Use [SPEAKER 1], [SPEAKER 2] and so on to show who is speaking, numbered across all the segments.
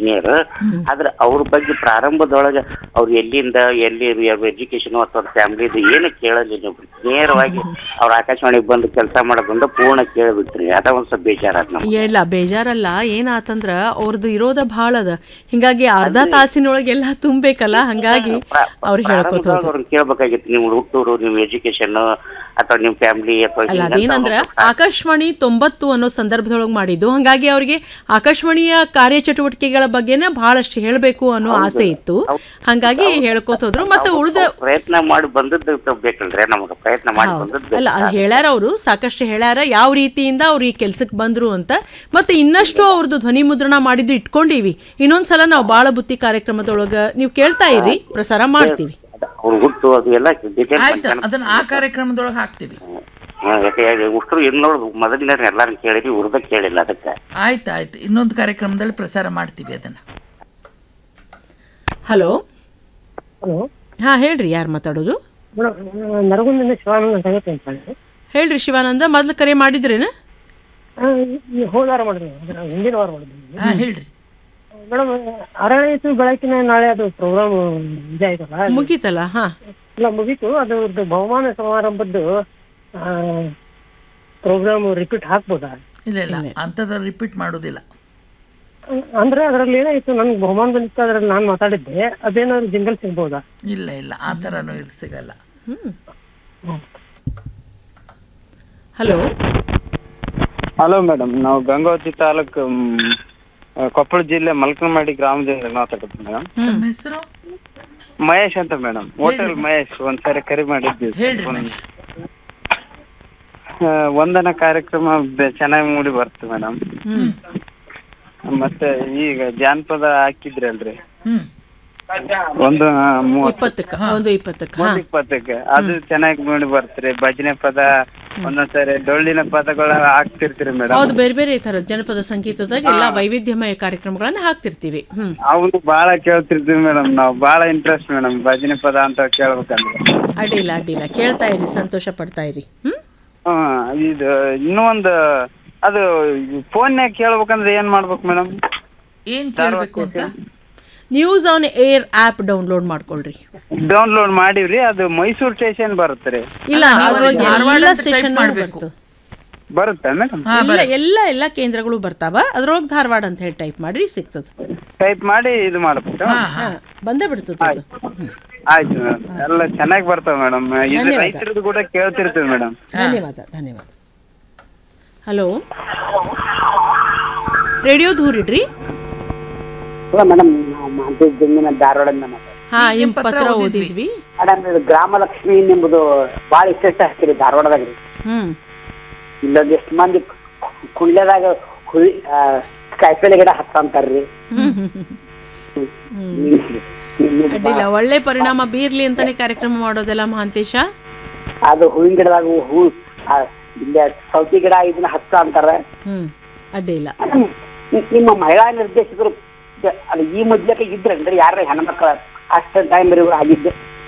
[SPEAKER 1] Engineer ಆದ್ರೆ ಅವ್ರ ಬಗ್ಗೆ ಪ್ರಾರಂಭದೊಳಗೆ ಅವ್ರು ಎಲ್ಲಿಂದ ಎಲ್ಲಿ ಎಜುಕೇಶನ್ ಅಥವಾ ಫ್ಯಾಮಿಲಿದು ಏನು ಕೇಳಲಿಲ್ಲ ನೀವು ನೇರವಾಗಿ ಅವ್ರ ಆಕಾಶವಾಣಿಗೆ ಬಂದು ಕೆಲಸ ಮಾಡೋದ್ರಿಂದ ಪೂರ್ಣ ಕೇಳಿಬಿಟ್ರಿ ಅದ ಒಂದ್ ಸ್ವಲ್ಪ ಬೇಜಾರಾದ್ ನಮ್ಗೆ
[SPEAKER 2] ಇಲ್ಲ ಬೇಜಾರಲ್ಲ ಏನಾತಂದ್ರ ಅವ್ರದ್ದು ಇರೋದ ಭಾಳ ಅದ ಹಿಂಗಾಗಿ ಅರ್ಧ ತಾಸಿನೊಳಗೆ ಎಲ್ಲ ತುಂಬಬೇಕಲ್ಲ ಹಂಗಾಗಿ ಅವ್ರು ಹೇಳ್ಕೊತ
[SPEAKER 1] ಪ್ರಾರಂಭದೊಳಗೆ ಅವ್ರನ್ನ ಕೇಳ್ಬೇಕಾಗಿತ್ತು ನೀವು ಹುಟ್ಟೂರು ನಿಮ್ ಎಜುಕೇಶನ್ ಅಥವಾ ನಿಮ್ ಫ್ಯಾಮಿಲಿ ಅಥವಾ
[SPEAKER 2] ಅಲ್ಲ
[SPEAKER 1] ಹಿಂಗಂತ
[SPEAKER 2] ಅದೇನಂದ್ರ
[SPEAKER 1] ಅವ್ರು
[SPEAKER 2] ಆಕಾಶವಾಣಿ ತೊಂಬತ್ತು ಅನ್ನೋ ಸಂದರ್ಭದೊಳಗೆ ಮಾಡಿದ್ದು ಹಂಗಾಗಿ ಅವ್ರಿಗೆ ಆಕಾಶವಾಣಿಯ ಕಾರ್ಯಚಟುವಟಿಕೆಗಳ ಬಗ್ಗೆನೇ ಬಹಳಷ್ಟು ಹೇಳಬೇಕು ಅನ್ನೋ ಆಸೆ ಇತ್ತು ಹಂಗಾಗಿ ಹೇಳ್ಕೊತ ಹೋದ್ರು ಮತ್ತೆ ಉಳ್ದ
[SPEAKER 1] ಪ್ರಯತ್ನ ಮಾಡಿ ಬಂದದ್ದು ಬೇಕಲ್ರಿ ನಮಗೆ ಪ್ರಯತ್ನ ಮಾಡಿ ಬಂದದ್ದು
[SPEAKER 2] ಅಲ್ಲ ಅದು ಹೇಳ್ಯಾರ ಅವರು ಸಾಕಷ್ಟು ಹೇಳ್ಯಾರ ಯಾವ ರೀತಿಯಿಂದ ಅವ್ರು ಈ ಕೆಲ್ಸಕ್ಕೆ ಬಂದ್ರು ಅಂತ ಮತ್ತೆ ಇನ್ನಷ್ಟು ಅವ್ರದ್ದು ಧ್ವನಿ ಮುದ್ರಣ ಮಾಡಿದ್ದು ಇಟ್ಕೊಂಡಿವಿ ಇನ್ನೊಂದ್ಸಲ ನಾವು ಬಾಳ ಬುತ್ತಿ ಕಾರ್ಯಕ್ರಮದೊಳಗ ನೀವು ಕೇಳ್ತಾ ಇರಿ ಪ್ರಸಾರ ಮಾಡ್ತೀವಿ
[SPEAKER 1] ಅವ್ರು ಹುಟ್ಟು ಅದು ಎಲ್ಲ ಡೀಟೇಲ್
[SPEAKER 3] ಆಯ್ತು ಅದನ್ನ ಆ ಕಾರ್ಯಕ್ರಮದೊಳಗೆ ಹಾಕ್ತೀವಿ
[SPEAKER 1] ಉಷ್ಟ್ರು ಇನ್ನೋಡು ಮೊದಲಿನ ಎಲ್ಲಾರು ಕೇಳಿದ್ವಿ ಉರ್ದ ಕೇಳಿಲ್ಲ ಅದಕ್ಕೆ
[SPEAKER 3] ಆಯ್ತು ಆಯ್ತು ಇನ್ನೊಂದು ಕಾರ್ಯಕ್ರಮದಲ್ಲಿ ಪ್ರಸಾರ ಮಾಡ್ತೀವಿ ಅದನ್ನ
[SPEAKER 2] ಹಲೋ
[SPEAKER 4] ಹಲೋ
[SPEAKER 2] ಹಾ ಹೇಳ್ರಿ ಯಾರು ಮಾತಾಡೋದು
[SPEAKER 4] ಮೇಡಮ್ ನರಗುಂದಿಂದ ಶಿವಾನಂದ ಸಂಗತಿ ಅಂತ ಹೇಳಿ
[SPEAKER 2] ಹೇಳ್ರಿ ಶಿವಾನಂದ ಮೊದ್ಲು ಕರೆ ಮಾಡಿದ್ರೇನ
[SPEAKER 4] ಆ, ಈ ಹೋದ ವಾರ ಮಾಡಿದ್ವಿ ಅಂದ್ರೆ ಹಿಂದಿನ ವಾರ ಮಾಡಿದ್ವಿ
[SPEAKER 3] ಹಾ ಹೇಳ್ರಿ
[SPEAKER 4] ಮೇಡಮ್ ಅರಳಿತು ಬೆಳಕಿನ ನಾಳೆ ಅದು ಪ್ರೋಗ್ರಾಮ್ ಇದೆ ಆಯ್ತಲ್ಲ
[SPEAKER 2] ಮುಗೀತಲ್ಲ ಹಾ
[SPEAKER 4] ಇಲ್ಲ ಮುಗೀತು ಅದ್ರದ್ದು ಬಹುಮಾನ ಸಮಾರಂಭದ್ದು ಪ್ರೋಗ್ರಾಮ್ ರಿಪೀಟ್ ಹಾಕ್ಬೋದಾ
[SPEAKER 3] ಇಲ್ಲ ಇಲ್ಲ ಅಂಥದ್ದು ರಿಪೀಟ್ ಮಾಡೋದಿಲ್ಲ
[SPEAKER 4] ಅ- ಅಂದ್ರೆ ಅದ್ರಲ್ಲಿ ಏನಾಯ್ತು ನನ್ಗೆ ಬಹುಮಾನ ಬಂದಿತ್ತು ಅದ್ರಲ್ಲಿ ನಾನು ಮಾತಾಡಿದ್ದೆ ಅದೇನಾದ್ರು ಜಿಂಗಲ್ ಸಿಗ್ಬೋದಾ
[SPEAKER 3] ಇಲ್ಲ ಇಲ್ಲ ಆ ಥರನೂ ಇರ್ ಸಿಗಲ್ಲ
[SPEAKER 2] ಹಲೋ
[SPEAKER 5] ಹಲೋ ಮೇಡಮ್ ನಾವು ಗಂಗಾವತಿ ತಾಲೂಕು ಮ್, ಆ, ಕೊಪ್ಪಳ ಜಿಲ್ಲೆ ಮಲ್ಕನಮಾಡಿ ಗ್ರಾಮದಿಂದ ಮಾತಾಡ್ತೀನಿ ಮೇಡಮ್
[SPEAKER 3] ನಮ್ಮ ಹೆಸರು
[SPEAKER 5] ಮಹೇಶ್ ಅಂತ ಮೇಡಮ್ ಹೋಟೆಲ್ ಮಹೇಶ್ ಒಂದ್ಸರಿ ಕರೆ ಮಾಡಿದ್ವಿ
[SPEAKER 3] ಹೇಳ್ರಿ ಮಹೇಶ್
[SPEAKER 5] ಆ, ವಂದನಾ ಕಾರ್ಯಕ್ರಮ ಬೆ- ಚೆನ್ನಾಗಿ ಮೂಡಿ ಬರ್ತು ಮೇಡಮ್
[SPEAKER 3] ಹ್ಮ್
[SPEAKER 5] ಮತ್ತೆ ಈಗ ಜಾನಪದ ಹಾಕಿದ್ರಲ್ರಿ
[SPEAKER 3] ಹ್ಮ್
[SPEAKER 5] ಒಂದು ಆ, ಮೂವತ್ತು
[SPEAKER 2] ಇಪ್ಪತ್ತಕ್ಕ ಒಂದು ಇಪ್ಪತ್ತಕ್ಕ ಹಾ
[SPEAKER 5] ಒಂದು ಇಪ್ಪತ್ತಕ್ಕೆ ಅದು ಚೆನ್ನಾಗಿ ಮೂಡಿ ಬರ್ತ್ರಿ ಭಜನೆ ಪದ ಒಂದೊಂದ್ಸರಿ ಡೊಳ್ಳಿನ ಪದಗಳು ಹಾಕ್ತಿರ್ತೀರಿ ಮೇಡಮ್
[SPEAKER 2] ಹೌದು ಬೇರೆ ಬೇರೆ ತರ ಜನಪದ ಸಂಗೀತದಾಗ ಎಲ್ಲಾ ವೈವಿಧ್ಯಮಯ ಕಾರ್ಯಕ್ರಮಗಳನ್ನ ಹಾಕ್ತಿರ್ತೀವಿ ಹ್ಮ್
[SPEAKER 5] ಅವನು ಬಾಳ ಕೇಳ್ತಿರ್ತೀವಿ ಮೇಡಮ್ ನಾವು ಬಾಳ ಇಂಟ್ರೆಸ್ಟ್ ಮೇಡಮ್ ಭಜನೆ ಪದ ಅಂತ ಕೇಳ್ಬೇಕಂದ್ರೆ
[SPEAKER 2] ಅಡ್ಡಿಲ್ಲ ಅಡ್ಡಿಲ್ಲ ಕೇಳ್ತಾ ಇರಿ ಸಂತೋಷ ಪಡ್ತಾ ಇರಿ ಹ್ಮ್
[SPEAKER 5] ಹಾ ಇದು ಇನ್ನೂ ಒಂದು ಅದು ಫೋನ್ಯಾಗ ಕೇಳ್ಬೇಕಂದ್ರೆ ಏನ್ ಮಾಡ್ಬೇಕು ಮೇಡಮ್
[SPEAKER 3] ಏನ್ ಕೇಳ್ಬೇಕು ಅಂತ
[SPEAKER 2] news on air app download ಮಾಡ್ಕೊಳ್ರಿ
[SPEAKER 5] ಡೌನ್ಲೋಡ್ ಮಾಡಿವ್ರಿ ಅದು ಮೈಸೂರು ಸ್ಟೇಷನ್ ಬರುತ್ತೆ
[SPEAKER 2] ಇಲ್ಲ ಅದ್ರೊಳಗೆ
[SPEAKER 3] ಧಾರವಾಡ
[SPEAKER 2] ಎಲ್ಲ
[SPEAKER 3] ಅಂತ type
[SPEAKER 2] ಸ್ಟೇಷನ್
[SPEAKER 3] ಮಾಡ್ಬೇಕು.
[SPEAKER 2] ಮಾಡ್ಬೇಕು
[SPEAKER 5] ಬರುತ್ತೆ ಮೇಡಮ್
[SPEAKER 2] ಎಲ್ಲ ಎಲ್ಲ ಎಲ್ಲ ಕೇಂದ್ರಗಳು ಬರ್ತಾವ ಅದ್ರೊಳಗೆ ಧಾರವಾಡ ಅಂತ ಹೇಳಿ ಟೈಪ್ ಮಾಡ್ರಿ ಸಿಗ್ತದ
[SPEAKER 5] ಟೈಪ್ ಮಾಡಿ ಇದು ಮಾಡ್ಬೇಕು
[SPEAKER 3] ಹಾ ಹಾ
[SPEAKER 2] ಬಂದೇ ಬಿಡ್ತದ ಅದು. ಹ್ಮ್.
[SPEAKER 5] ಆಯ್ತು ಮೇಡಮ್ ಎಲ್ಲ ಚೆನ್ನಾಗಿ ಬರ್ತಾವ ಮೇಡಮ್ ಇದು
[SPEAKER 2] ಧನ್ಯವಾದ.
[SPEAKER 5] ರೈತರದ್ದು ಕೂಡ ಕೇಳ್ತಿರ್ತೀವಿ ಮೇಡಮ್
[SPEAKER 2] ಧನ್ಯವಾದ ಧನ್ಯವಾದ ಹಲೋ ರೇಡಿಯೋ ದೂರ ಇಡ್ರಿ
[SPEAKER 6] ಮೇಡಮ್ ನಾವು ಮಾತಿದ್ದ ಧಾರವಾಡದಿಂದ
[SPEAKER 2] ಹಾ
[SPEAKER 3] ನಿಮ್
[SPEAKER 2] ನಿಮ್
[SPEAKER 3] ಪತ್ರ
[SPEAKER 2] ಪತ್ರ
[SPEAKER 3] ಓದಿದ್ವಿ.
[SPEAKER 2] ಓದಿದ್ವಿ
[SPEAKER 6] ಮೇಡಮ್ ಇದು ಗ್ರಾಮಲಕ್ಷ್ಮಿ ಎಂಬುದು ಭಾಳ ಇಷ್ಟ ಹಾಕ್ತೀರಿ ಧಾರವಾಡದಾಗ ರೀ
[SPEAKER 2] ಹ್ಮ್
[SPEAKER 6] ಇಲ್ಲೊಂದು ಎಷ್ಟು ಮಂದಿ ಕು- ಕುಳ್ಳೆದಾಗ ಹುಳಿ ಆ, ಕಾಯಿಪಲ್ಲೆ ಗಿಡ ಹತ್ತಂತಾರ್ರಿ
[SPEAKER 2] ಅಡ್ಡಿಲ್ಲ ಒಳ್ಳೆ ಪರಿಣಾಮ ಬೀರ್ಲಿ ಅಂತಾನೆ ಕಾರ್ಯಕ್ರಮ ಮಾಡೋದಲ್ಲ ಮಹಾಂತೇಶ
[SPEAKER 6] ಅದು ಹೂವಿನ ಗಿಡದಾಗ ಹೂ ಆ, ಇಲ್ಲ ಸೌತಿ ಗಿಡ ಇದನ್ನ ಹತ್ತ ಅಂತಾರ
[SPEAKER 2] ಹ್ಮ್ ಅಡ್ಡಿಲ್ಲ
[SPEAKER 6] ನಿ- ನಿಮ್ಮ ಮಹಿಳಾ ನಿರ್ದೇಶಕರು ದ- ಅದು ಈ ಮೊದ್ಲಕ್ಕೆ ಇದ್ರೇನ್ರಿ ಯಾರ ಹೆಣ್ಮಕ್ಳ ಅಷ್ಟ ಟೈಮ್ ಆಗಿದ್ದೆ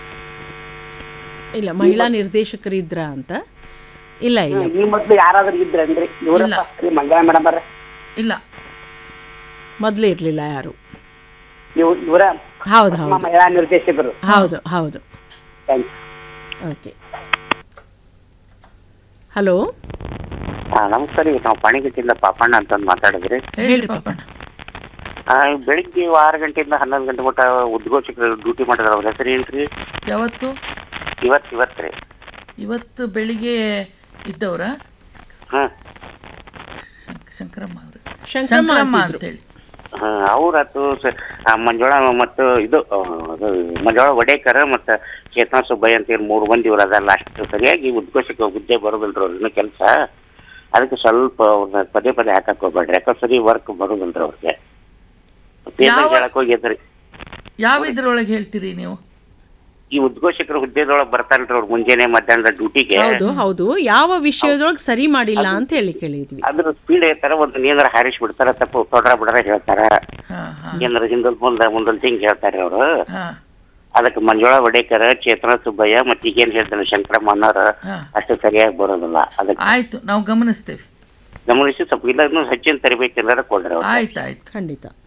[SPEAKER 2] ಇಲ್ಲ ಮಹಿಳಾ ನಿರ್ದೇಶಕರಿದ್ರ ಅಂತ ಇಲ್ಲ ಇಲ್ಲ
[SPEAKER 6] ಈ ಮೊದ್ಲು ಯಾರಾದ್ರೂ ಇದ್ರೇನ್ರಿ ಇವರಪ್ಪ ಈ ಮಂಗಳ ಮೇಡಮ್ ಅವ್ರ
[SPEAKER 3] ಇಲ್ಲ
[SPEAKER 2] ಮೊದ್ಲು ಇರ್ಲಿಲ್ಲ ಯಾರು
[SPEAKER 6] ಇವ್ ಇವರ
[SPEAKER 2] ಹೌದು
[SPEAKER 6] ನಮ್ಮ
[SPEAKER 2] ಹೌದು
[SPEAKER 6] ಮಹಿಳಾ ನಿರ್ದೇಶಕರು
[SPEAKER 2] ಹೌದು ಹೌದು
[SPEAKER 6] ಥ್ಯಾಂಕ್ಸ್
[SPEAKER 2] ಓಕೆ ಹಲೋ
[SPEAKER 1] ಹಾ ನಮಸ್ಕಾರ ಈಗ ನಾವು ಪಾಣಿಗಟ್ಟಿಯಿಂದ ಪಾಪಣ್ಣ ಅಂತ ಮಾತಾಡಿದ್ರಿ
[SPEAKER 3] ಹೇಳ್ರಿ ಪಾಪಣ್ಣ
[SPEAKER 1] ಆ, ಬೆಳಿಗ್ಗೆ ಆರು ಗಂಟೆಯಿಂದ ಹನ್ನೊಂದು ಗಂಟೆ ಮಟ್ಟ ಉದ್ಘೋಷಕರು ಡ್ಯೂಟಿ ಮಾಡಿದ್ರ ಅವ್ರ ಹೆಸರು ಏನ್ರಿ
[SPEAKER 3] ಯಾವತ್ತು
[SPEAKER 1] ಇವತ್ತು ಇವತ್ತ್ರಿ
[SPEAKER 3] ಇವತ್ತು ಬೆಳಿಗ್ಗೆ ಇದ್ದವ್ರ
[SPEAKER 1] ಹಾ
[SPEAKER 3] ಶಂಕರಮ್ಮ ಅವರು
[SPEAKER 2] ಶಂಕರಮ್ಮ
[SPEAKER 3] ಶಂಕರಮ್ಮ
[SPEAKER 2] ಅಂತಿದ್ರು.
[SPEAKER 3] ಅಂತೇಳಿ
[SPEAKER 1] ಹಾ ಅವ್ರಾತು ಸ- ಆ, ಮಂಜುಳ ಮತ್ತು ಇದು ಆ, ಅದು ಮಂಜುಳ ವಡೇಕರ್ ಮತ್ತು ಚೇತನ ಸುಬ್ಬಯ್ಯ ಅಂತ ಹೇಳಿ ಮೂರು ಮಂದಿ ಇವ್ರು ಅದ ಲಾಸ್ಟ್ ಸರಿಯಾಗಿ ಉದ್ಘೋಷಕ ಹುದ್ದೆ ಬರೋದಿಲ್ರಿ ಅವ್ರು ಇನ್ನೂ ಕೆಲಸ ಅದಕ್ಕೆ ಸ್ವಲ್ಪ ಅವ್ರನ್ನ ಪದೇ ಪದೇ ಹಾಕಕ್ ಹೋಗ್ಬೇಡ್ರಿ ಯಾಕಂದ್ರೆ ಸರಿ ವರ್ಕ್ ಬರೋದಿಲ್ರಿ ಅವ್ರಿಗೆ ಪೇಪರ್
[SPEAKER 3] ಯಾವ-
[SPEAKER 1] ಹೇಳಕ್ ಹೋಗಿದ್ರಿ
[SPEAKER 3] ಯಾವ ಇದ್ರೊಳಗೆ ಹೇಳ್ತೀರಿ ನೀವು
[SPEAKER 1] ಈ ಉದ್ಘೋಷಕರ ಹುದ್ದೆದೊಳಗೆ ಬರ್ತಾರಲ್ರಿ ಅವ್ರು ಮುಂಜಾನೆ ಮಧ್ಯಾಹ್ನದ ಡ್ಯೂಟಿಗೆ
[SPEAKER 2] ಹೌದು ಹೌದು ಯಾವ ವಿಷಯದೊಳಗೆ ಸರಿ ಮಾಡಿಲ್ಲ ಅಂತ ಹೇಳಿ ಕೇಳಿದ್ವಿ
[SPEAKER 1] ಅದ್ರ ಸ್ಪೀಡ್ ಹೇಳ್ತಾರ ಒಂದು ಏನಾರ ಹಾರಿಸಿ ಬಿಡ್ತಾರ ತಪ್ಪು ತೊಡ್ರ ಬಿಡ್ರ ಹೇಳ್ತಾರ
[SPEAKER 3] ಹಾ ಹಾ
[SPEAKER 1] ಏನಾರ ಹಿಂದಲ್ ಮುಂದ ಮುಂದಲ್ ಹಿಂಗ್ ಹೇಳ್ತಾರೆ ಅವರು
[SPEAKER 3] ಹಾ
[SPEAKER 1] ಅದಕ್ಕೆ ಮಂಜುಳಾ ವಡೇಕರ್ ಚೇತನ ಸುಬ್ಬಯ್ಯ ಮತ್ತೆ ಈಗೇನ್ ಹೇಳ್ತಾನೆ ಶಂಕರಮ್ಮ ಅನ್ನೋರು
[SPEAKER 3] ಹಾ
[SPEAKER 1] ಅಷ್ಟು ಸರಿಯಾಗಿ ಬರೋದಿಲ್ಲ ಅದಕ್ಕೆ
[SPEAKER 3] ಆಯ್ತು ನಾವು ಗಮನಿಸ್ತೇವೆ
[SPEAKER 1] ಗಮನಿಸಿ ಸ್ವಲ್ಪ ಇಲ್ಲ ಇನ್ನೂ ಹೆಚ್ಚಿನ ತರಬೇತಿ ಎಲ್ಲಾರ ಕೊಡ್ರಿ ಅವ್ರು
[SPEAKER 3] ಆಯ್ತು ಆಯ್ತು
[SPEAKER 2] ಖಂಡಿತ